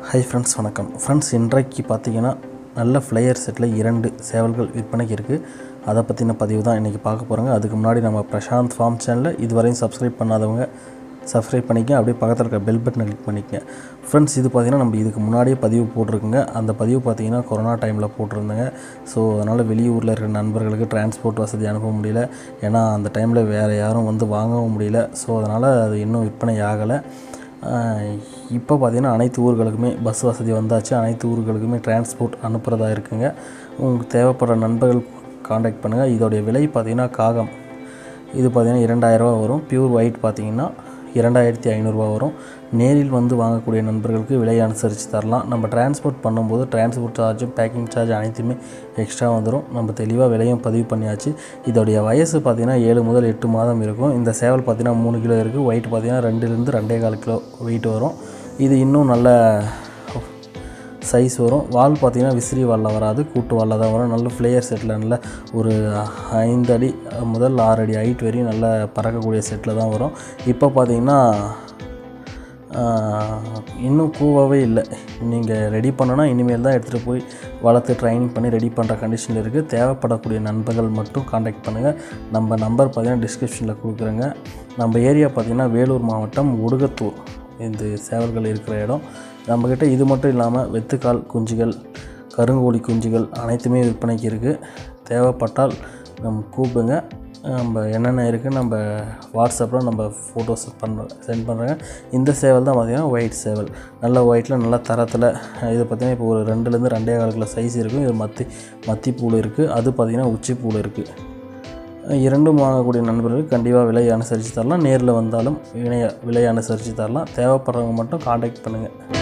hi friends வணக்கம் friends இன்றைக்கு பார்த்தீங்கன்னா நல்ல ஃப்ளையர் செட்டில் இரண்டு சேவல்கள் விற்பனைக்கு இருக்குது அதை பற்றின பதிவு தான் இன்றைக்கி பார்க்க போகிறோங்க அதுக்கு முன்னாடி நம்ம பிரசாந்த் ஃபார்ம் சேனலில் இதுவரையும் சப்ஸ்கிரைப் பண்ணாதவங்க சப்ஸ்கிரைப் பண்ணிக்க அப்படியே பக்கத்தில் இருக்க பெல் பட்டனை கிளிக் பண்ணிக்கங்க ஃப்ரெண்ட்ஸ் இது பார்த்திங்கன்னா நம்ம இதுக்கு முன்னாடியே பதிவு போட்டிருக்குங்க அந்த பதிவு பார்த்திங்கன்னா கொரோனா டைமில் போட்டிருந்தேங்க ஸோ அதனால் வெளியூரில் இருக்கிற நண்பர்களுக்கு டிரான்ஸ்போர்ட் வசதி அனுப்ப முடியல ஏன்னா அந்த டைமில் வேறு யாரும் வந்து வாங்கவும் முடியல ஸோ அதனால் அது இன்னும் விற்பனை ஆகலை இப்போ பார்த்திங்கன்னா அனைத்து ஊர்களுக்குமே பஸ் வசதி வந்தாச்சு அனைத்து ஊர்களுக்குமே டிரான்ஸ்போர்ட் அனுப்புகிறதா இருக்குங்க உங்களுக்கு தேவைப்படுற நண்பர்கள் காண்டாக்ட் பண்ணுங்கள் இதோடைய விலை பார்த்திங்கன்னா காகம் இது பார்த்திங்கன்னா இரண்டாயிரரூவா வரும் பியூர் ஒயிட் பார்த்திங்கன்னா இரண்டாயிரத்தி ஐநூறுரூவா வரும் நேரில் வந்து வாங்கக்கூடிய நண்பர்களுக்கு விலை அனுசரித்து தரலாம் நம்ம டிரான்ஸ்போர்ட் பண்ணும்போது டிரான்ஸ்போர்ட் சார்ஜும் பேக்கிங் சார்ஜ் அனைத்துமே எக்ஸ்ட்ரா வந்துடும் நம்ம தெளிவாக விலையும் பதிவு பண்ணியாச்சு இதோடைய வயசு பார்த்திங்கன்னா ஏழு முதல் எட்டு மாதம் இருக்கும் இந்த சேவல் பார்த்திங்கன்னா மூணு கிலோ இருக்குது ஒயிட் பார்த்திங்கன்னா ரெண்டுலேருந்து ரெண்டே கால் கிலோ வெயிட் வரும் இது இன்னும் நல்ல சைஸ் வரும் வால் பார்த்தீங்கன்னா விசிறி வாலில் வராது கூட்டு வாலில் தான் வரும் நல்ல ஃப்ளேயர் செட்டில் நல்ல ஒரு ஐந்து அடி முதல் ஆறு அடி ஹைட் வரையும் நல்ல பறக்கக்கூடிய செட்டில் தான் வரும் இப்போ பார்த்தீங்கன்னா இன்னும் கூவாகவே இல்லை நீங்கள் ரெடி பண்ணனா இனிமேல் தான் எடுத்துகிட்டு போய் வளர்த்து ட்ரைனிங் பண்ணி ரெடி பண்ணுற கண்டிஷனில் இருக்குது தேவைப்படக்கூடிய நண்பர்கள் மட்டும் காண்டாக்ட் பண்ணுங்கள் நம்ம நம்பர் பார்த்தீங்கன்னா டிஸ்கிரிப்ஷனில் கொடுக்குறேங்க நம்ம ஏரியா பார்த்திங்கன்னா வேலூர் மாவட்டம் உடுகத்தூர் இந்த சேவல்கள் இருக்கிற இடம் நம்மக்கிட்ட இது மட்டும் இல்லாமல் வெத்துக்கால் குஞ்சுகள் கருங்கோழி குஞ்சுகள் அனைத்துமே விற்பனைக்கு இருக்குது தேவைப்பட்டால் நம்ம கூப்பிடுங்க நம்ம என்னென்ன இருக்குது நம்ம வாட்ஸ்அப்பில் நம்ம ஃபோட்டோஸ் பண்ண சென்ட் பண்ணுறேங்க இந்த சேவல் தான் பார்த்திங்கன்னா ஒயிட் சேவல் நல்ல ஒயிட்டில் நல்ல தரத்தில் இது பார்த்திங்கன்னா இப்போ ஒரு ரெண்டுலேருந்து ரெண்டே கால் கிலோ சைஸ் இருக்கும் இது மத்தி மத்தி பூல் இருக்குது அது பார்த்திங்கன்னா உச்சி பூல் இருக்குது இரண்டும் வாங்கக்கூடிய நண்பர்களுக்கு கண்டிப்பாக விலை அனுசரித்து தரலாம் நேரில் வந்தாலும் விலையை விலை அனுசரித்து தரலாம் தேவைப்படுறவங்க மட்டும் காண்டாக்ட் பண்ணுங்கள்